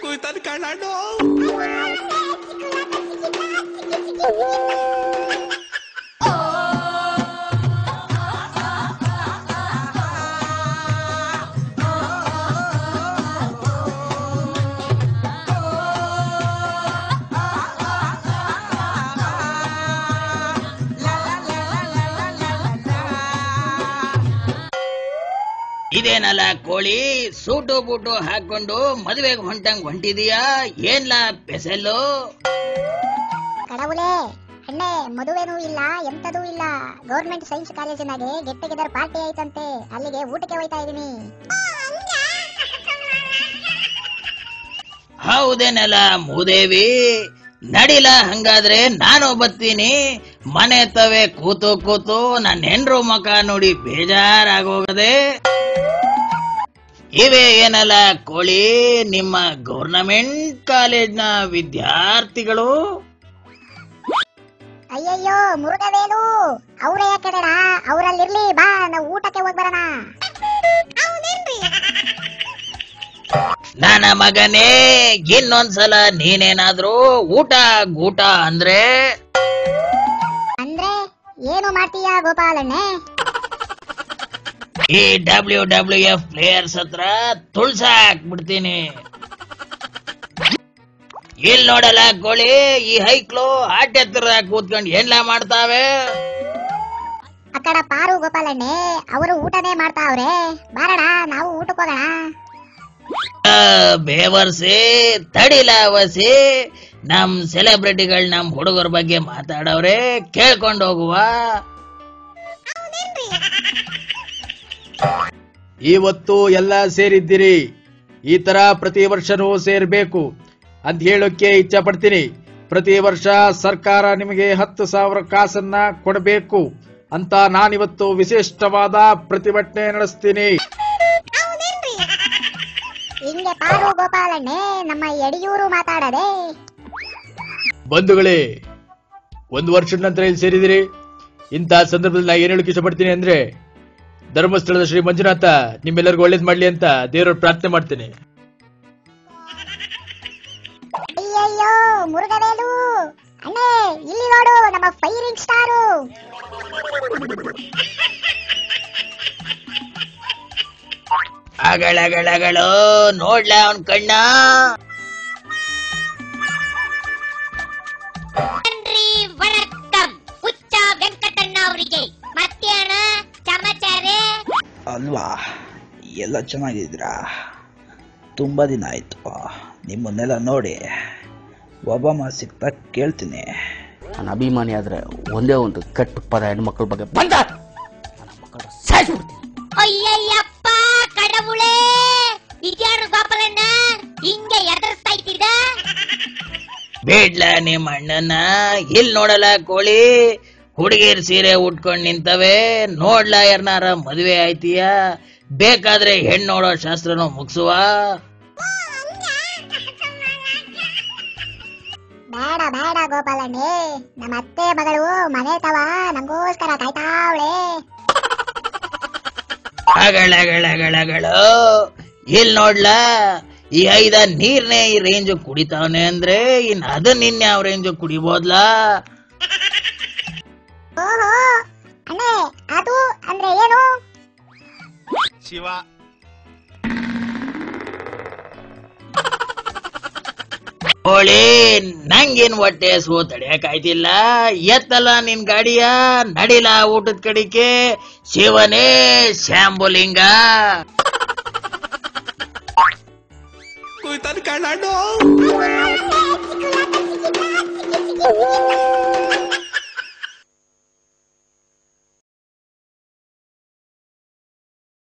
ಕುಯ್ತಾನ ಕಣ್ಣು ಇದೇನಲ್ಲ ಕೋಳಿ suit boot ಹಾಕೊಂಡು ಮದುವೆಗೆ ಹೊಂಟಂಗ್ ಹೊಂಟಿದೀಯಾ ಏನ್ಲ ಪೆಸಲ್ಲು ಕಡವುಲೇ ಅಣ್ಣೆ ಮದುವೆನೂ ಇಲ್ಲ ಎಂತದೂ ಇಲ್ಲ ಗೌರ್ಮೆಂಟ್ ಸೈನ್ಸ್ ಕಾಲೇಜಿನಾಗೆ ಗೆಟ್ ಟುಗೆದರ್ ಪಾರ್ಟಿ ಆಯ್ತಂತೆ ಅಲ್ಲಿಗೆ ಊಟಕ್ಕೆ ಹೋಯ್ತಾ ಇದೀನಿ ಹೌದೇನಲ್ಲ ಮೂದೇವಿ ನಡಿಲ ಹಂಗಾದ್ರೆ ನಾನು ಬತ್ತೀನಿ ಮನೆ ತವೆ ಕೂತು ಕೂತು ನನ್ನ ಹೆಂಡ್ರು ಮಕ ನೋಡಿ ಬೇಜಾರಾಗೋಗದೆ ಇವೇ ಏನಲ್ಲ ಕೋಳಿ ನಿಮ್ಮ ಗೌರ್ನಮೆಂಟ್ ಕಾಲೇಜ್ನ ವಿದ್ಯಾರ್ಥಿಗಳು ಅಯ್ಯಯ್ಯೋ ಮುರುಗವೇಲು ಅವರೇ ಕಡೆಡ ಅವರಲ್ಲಿರ್ಲಿ ಬಾ ನಾವು ಊಟಕ್ಕೆ ಹೋಗ್ ಬರೋಣ ನನ್ನ ಮಗನೇ ಇನ್ನೊಂದ್ಸಲ ನೀನೇನಾದ್ರೂ ಊಟ ಗೂಟ ಅಂದ್ರೆ ಅಂದ್ರೆ ಏನು ಮಾಡ್ತೀಯಾ ಗೋಪಾಲಣ್ಣೆ ಈ ಡಬ್ಲ್ಯೂ ಡಬ್ಲ್ಯೂ ಎಫ್ ಪ್ಲೇಯರ್ಸ್ ಹತ್ರ ತುಳ್ಸಾಕ್ಬಿಡ್ತೀನಿ ಇಲ್ ನೋಡಲ್ಲ ಕೋಳಿ ಈ ಹೈಕ್ಳು ಆಟ ಎತ್ತರದಾಗ ಕೂತ್ಕೊಂಡು ಏನ್ಲ ಮಾಡ್ತಾವೆ ಆ ಕಡ ಪಾರು ಗೋಪಾಲಣ್ಣೆ ಅವರು ಊಟನೇ ಮಾಡ್ತಾವ್ರೆ ಬಾರಣ ನಾವು ಊಟಕ್ಕೆ ಹೋಗೋಣ ಆ, ಬೇವರ್ಸಿ ತಡಿಲ ವಸಿ ನಮ್ ಸೆಲೆಬ್ರಿಟಿಗಳು ನಮ್ ಹುಡುಗರ ಬಗ್ಗೆ ಮಾತಾಡವ್ರೆ ಕೇಳ್ಕೊಂಡು ಹೋಗುವ ಇವತ್ತು ಎಲ್ಲ ಸೇರಿದ್ದೀರಿ ಈ ತರ ಪ್ರತಿ ವರ್ಷನೂ ಸೇರ್ಬೇಕು ಅಂತ ಹೇಳೋಕೆ ಇಚ್ಛೆ ಪಡ್ತೀನಿ ಪ್ರತಿ ವರ್ಷ ಸರ್ಕಾರ ನಿಮಗೆ ಹತ್ತು ಸಾವಿರ ಕಾಸನ್ನ ಕೊಡಬೇಕು ಅಂತ ನಾನಿವತ್ತು ವಿಶಿಷ್ಟವಾದ ಪ್ರತಿಭಟನೆ ನಡೆಸ್ತೀನಿ ಹಿಂಗೆ ಪಾರು ಗೋಪಾಲಣ್ಣೆ ನಮ್ಮ ಯಡಿಯೂರು ಮಾತಾಡದೆ ಬಂಧುಗಳೇ ಒಂದು ವರ್ಷದ ನಂತರ ಇಲ್ಲಿ ಸೇರಿದಿರಿ ಇಂತಹ ಸಂದರ್ಭದಲ್ಲಿ ನಾ ಏನ್ ಹೇಳಕ್ ಇಷ್ಟಪಡ್ತೀನಿ ಅಂದ್ರೆ ಧರ್ಮಸ್ಥಳದ ಶ್ರೀ ಮಂಜುನಾಥ ನಿಮ್ಮೆಲ್ಲರಿಗೂ ಒಳ್ಳೇದ್ ಮಾಡ್ಲಿ ಅಂತ ದೇವರ ಪ್ರಾರ್ಥನೆ ಮಾಡ್ತೇನೆ ಅಯ್ಯಯ್ಯೋ ಮುರುಗವೇಲು ಅಣ್ಣೆ ಇಲ್ಲಿ ನೋಡು ನಮ್ಮ ಫೈರಿಂಗ್ ಸ್ಟಾರು ಅಗಳಗಳಗಳು ನೋಡ್ಲ ಅವನ್ ಕಣ್ಣ ನನ್ರಿ ವಣಕ್ಕಂ ಹುಚ್ಚ ವೆಂಕಟಣ್ಣ ಅವರಿಗೆ ಮತ್ತೆ ಅಣ್ಣ ಸಮಾಚಾರ ಅಲ್ವಾ ಎಲ್ಲ ಚೆನ್ನಾಗಿದ್ದೀರಾ ತುಂಬ ದಿನ ಆಯಿತು ನಿಮ್ಮನ್ನೆಲ್ಲ ನೋಡಿ ಒಬ್ಬಮ್ಮ ಸಿಗ್ತಾ ಕೇಳ್ತೀನಿ ನನ್ನ ಅಭಿಮಾನಿ ಆದ್ರೆ ಒಂದೇ ಒಂದು ಕೆಟ್ಟ ಪದ ಹೆಣ್ಮಕ್ಳ ಬಗ್ಗೆ ಬಂದ ನನ್ನ ಮಕ್ಕಳ ಸಾಯಿಸ್ಬಿಡ್ತೀನಿ ಅಯ್ಯಯ್ಯಪ್ಪ ಕಡವುಳೆ ಇದ್ಯಾರು ಗೋಪಾಲಣ್ಣ ಹಿಂಗೆ ಎದುರಿಸ್ತಾ ಇದ್ದಿದ್ದ ಬೇಡ್ಲ ನಿಮ್ಮ ಅಣ್ಣನ ಇಲ್ ನೋಡಲ್ಲ ಕೋಳಿ ಹುಡುಗಿರ್ ಸೀರೆ ಉಟ್ಕೊಂಡ್ ನಿಂತವೆ ನೋಡ್ಲ ಯಾರನಾರ ಮದುವೆ ಆಯ್ತೀಯ ಬೇಕಾದ್ರೆ ಹೆಣ್ಣು ನೋಡೋ ಶಾಸ್ತ್ರನೂ ಮುಗಿಸುವ ಬೇಡ ಬೇಡ ಗೋಪಾಲಣ್ಣೆ ನಮ್ಮ ಅತ್ತೆ ಮಗಳು ಮನೆ ತವ ನಮಗೋಸ್ಕರ ಕಾಯ್ತಾವಳೆ ಅಗಳಗಳಗಳಗಳು ಇಲ್ ನೋಡ್ಲ ಈ ಐದ ನೀರ್ನೇ ಈ ರೇಂಜ್ ಕುಡಿತಾವನೆ ಅಂದ್ರೆ ಇನ್ ಅದನ್ನ ಇನ್ಯಾವ ರೇಂಜ್ ಕುಡಿಬೋದ್ಲಾ ಓಹೋ ಅಣ್ಣೆ ಅದು ಅಂದ್ರೆ ಏನು ಶಿವ ಕೋಳಿ ನಂಗೇನ್ ಹೊಟ್ಟೆ ಹಸು ತಡೆಯಕ್ಕಾಯ್ತಿಲ್ಲ ಎತ್ತಲ್ಲ ನಿನ್ ಗಾಡಿಯ ನಡಿಲ ಊಟದ ಕಡಿಕೆ ಶಿವನೇ ಶಾಂಬುಲಿಂಗ ಕುಯ್ತಾನ ಕಣ್ಣು ಅಯ್ಯಯ್ಯೋ